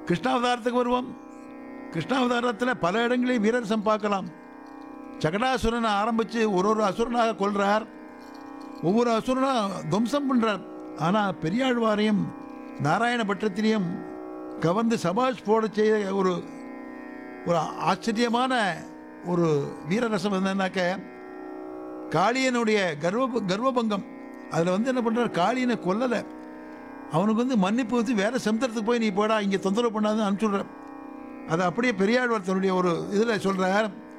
கிருஷ்ணாவதாரத்துக்கு வருவோம் கிருஷ்ணாவதாரத்தில் பல இடங்களில் வீரரசம் பார்க்கலாம் சகடாசுரனை ஆரம்பித்து ஒரு ஒரு அசுரனாக கொள்றார் ஒவ்வொரு அசுரனா துவம்சம் பண்ணுறார் ஆனால் பெரியாழ்வாரையும் நாராயண பட்டத்திலையும் கவர்ந்து சபாஷ் போட செய்த ஒரு ஒரு ஆச்சரியமான ஒரு வீரரசம் என்னன்னாக்க காளியனுடைய கர்வ கர்வபங்கம் அதில் வந்து என்ன பண்ணுறார் காளியனை கொல்லலை அவனுக்கு வந்து மன்னிப்பு வந்து வேற சமுத்திரத்துக்கு போய் நீ போடா இங்கே தொந்தரவு பண்ணாதுன்னு அனுப்பிச்சுடுற அதை அப்படியே பெரியாழ்வார் தன்னுடைய ஒரு இதில் சொல்கிறார்